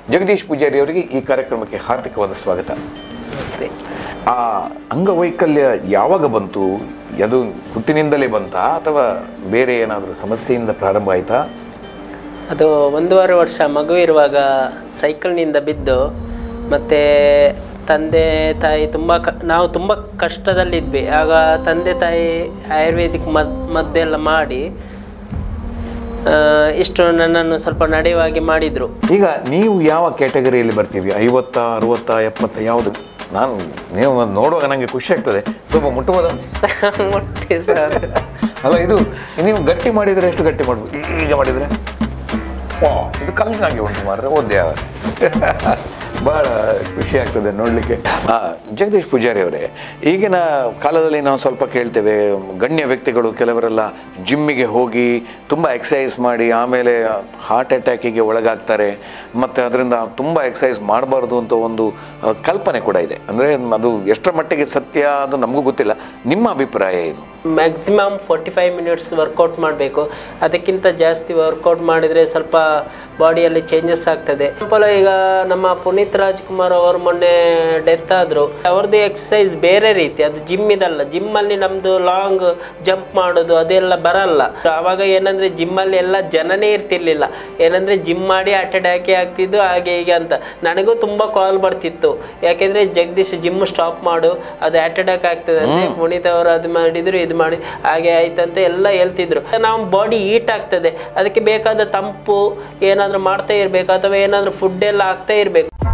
ಜಗದೀಶ್ ಪೂಜಾರಿ ಅವರಿಗೆ ಈ ಕಾರ್ಯಕ್ರಮಕ್ಕೆ ಹಾರ್ದಿಕವಾದ ಸ್ವಾಗತ ನಮಸ್ತೆ ಆ ಅಂಗವೈಕಲ್ಯ ಯಾವಾಗ ಬಂತು ಅದು ಹುಟ್ಟಿನಿಂದಲೇ ಬಂತಾ ಅಥವಾ ಬೇರೆ ಏನಾದರೂ ಸಮಸ್ಯೆಯಿಂದ ಪ್ರಾರಂಭ ಆಯಿತಾ ಅದು ಒಂದೂವರೆ ವರ್ಷ ಮಗು ಇರುವಾಗ ಸೈಕಲ್ನಿಂದ ಬಿದ್ದು ಮತ್ತು ತಂದೆ ತಾಯಿ ತುಂಬ ಕ ನಾವು ತುಂಬ ಕಷ್ಟದಲ್ಲಿದ್ವಿ ಆಗ ತಂದೆ ತಾಯಿ ಆಯುರ್ವೇದಿಕ್ ಮದ್ ಮದ್ದೆಲ್ಲ ಮಾಡಿ ಆ, ಇಷ್ಟು ನನ್ನನ್ನು ಸ್ವಲ್ಪ ನಡೆಯುವಾಗೆ ಮಾಡಿದರು ಈಗ ನೀವು ಯಾವ ಕ್ಯಾಟಗರಿಯಲ್ಲಿ ಬರ್ತೀವಿ ಐವತ್ತ ಅರುವತ್ತ ಎಪ್ಪತ್ತ ಯಾವುದು ನಾನು ನೀವು ನೋಡುವಾಗ ನನಗೆ ಖುಷಿ ಆಗ್ತದೆ ಸ್ವಲ್ಪ ಮುಟ್ಟುವುದ ಮುಟ್ಟಿ ಸರ್ ಅಲ್ಲ ಇದು ನೀವು ಗಟ್ಟಿ ಮಾಡಿದರೆ ಎಷ್ಟು ಗಟ್ಟಿ ಮಾಡ್ಬೋದು ಈಗ ಮಾಡಿದರೆ ವಾ ಇದು ಕಲ್ಲಿನಾಗೆ ಉಂಟು ಮಾರ್ರೆ ಓದ್ಯ ಬಹಳ ಖುಷಿ ಆಗ್ತದೆ ನೋಡಲಿಕ್ಕೆ ಜಗದೀಶ್ ಪೂಜಾರಿ ಅವರೇ ಈಗಿನ ಕಾಲದಲ್ಲಿ ನಾವು ಸ್ವಲ್ಪ ಕೇಳ್ತೇವೆ ಗಣ್ಯ ವ್ಯಕ್ತಿಗಳು ಕೆಲವರೆಲ್ಲ ಜಿಮ್ಮಿಗೆ ಹೋಗಿ ತುಂಬ ಎಕ್ಸಸೈಸ್ ಮಾಡಿ ಆಮೇಲೆ ಹಾರ್ಟ್ ಅಟ್ಯಾಕಿಗೆ ಒಳಗಾಗ್ತಾರೆ ಮತ್ತು ಅದರಿಂದ ತುಂಬ ಎಕ್ಸಸೈಸ್ ಮಾಡಬಾರ್ದು ಅಂತ ಒಂದು ಆ, ಕಲ್ಪನೆ ಕೂಡ ಇದೆ ಅಂದರೆ ಅದು ಎಷ್ಟರ ಮಟ್ಟಿಗೆ ಸತ್ಯ ಅದು ನಮಗೂ ಗೊತ್ತಿಲ್ಲ ನಿಮ್ಮ ಅಭಿಪ್ರಾಯ ಏನು maximum forty five minutes workout ಮಾಡಬೇಕು ಅದಕ್ಕಿಂತ ಜಾಸ್ತಿ ವರ್ಕೌಟ್ ಮಾಡಿದರೆ ಸ್ವಲ್ಪ ಬಾಡಿಯಲ್ಲಿ ಚೇಂಜಸ್ ಆಗ್ತದೆ ಎಕ್ಸಾಂಪಲ್ ಈಗ ನಮ್ಮ ಪುನೀತ್ ರಾಜ್ಕುಮಾರ್ ಅವರು ಮೊನ್ನೆ ಡೆತ್ ಆದರು ಅವ್ರದ್ದು ಎಕ್ಸಸೈಸ್ ಬೇರೆ ರೀತಿ ಅದು ಜಿಮ್ ಇದಲ್ಲ ಜಿಮ್ಮಲ್ಲಿ ನಮ್ಮದು ಲಾಂಗ್ ಜಂಪ್ ಮಾಡೋದು ಅದೆಲ್ಲ ಬರಲ್ಲ ಆವಾಗ ಏನಂದರೆ ಜಿಮ್ಮಲ್ಲಿ ಎಲ್ಲ ಜನನೇ ಇರ್ತಿರ್ಲಿಲ್ಲ ಏನಂದರೆ ಜಿಮ್ ಮಾಡಿ ಅಟ್ಯಾಕ್ ಆಗ್ತಿದ್ದು ಹಾಗೆ ಹೀಗೆ ಅಂತ ನನಗೂ ತುಂಬ ಕಾಲ್ ಬರ್ತಿತ್ತು ಯಾಕೆಂದರೆ ಜಗದೀಶ್ ಜಿಮ್ ಸ್ಟಾಪ್ ಮಾಡು ಅದು ಅಟ್ಯಾಕ್ ಆಗ್ತದೆ ಅಂತ ಪುನೀತ್ ಅವರು ಅದು ಮಾಡಿದ್ರು ಇದು ಮಾಡಿ ಹಾಗೆ ಆಯ್ತಂತ ಎಲ್ಲ ಹೇಳ್ತಿದ್ರು ನಾವು ಬಾಡಿ ಹೀಟ್ ಆಗ್ತದೆ ಅದಕ್ಕೆ ಬೇಕಾದ ತಂಪು ಏನಾದರೂ ಮಾಡ್ತಾ ಇರಬೇಕು ಅಥವಾ ಏನಾದರೂ ಫುಡ್ ಎಲ್ಲ ಆಗ್ತಾ ಇರಬೇಕು